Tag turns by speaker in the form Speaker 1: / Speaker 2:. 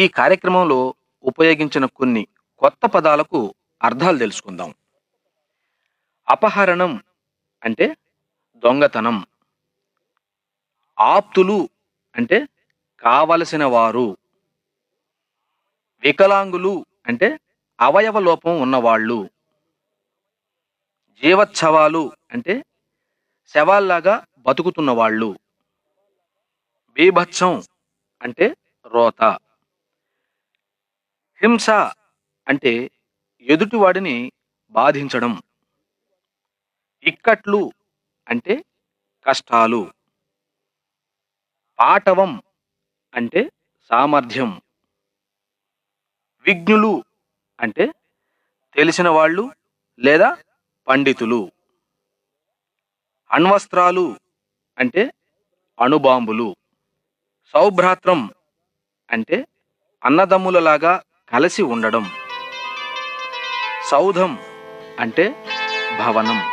Speaker 1: ఈ కార్యక్రమంలో ఉపయోగించిన కొన్ని కొత్త పదాలకు అర్థాలు తెలుసుకుందాం అపహరణం అంటే దొంగతనం ఆప్తులు అంటే కావలసిన వారు వికలాంగులు అంటే అవయవ లోపం ఉన్నవాళ్ళు జీవచ్ఛవాలు అంటే శవాల్లాగా బతుకుతున్న వాళ్ళు బీభత్సం అంటే రోత హింస అంటే ఎదుటివాడిని బాధించడం ఇక్కట్లు అంటే కష్టాలు పాటవం అంటే సామర్థ్యం విఘ్నులు అంటే తెలిసిన వాళ్ళు లేదా పండితులు అణ్వస్త్రాలు అంటే అణుబాంబులు సౌభ్రాత్రం అంటే అన్నదమ్ములలాగా కలిసి ఉండడం సౌధం అంటే భవనం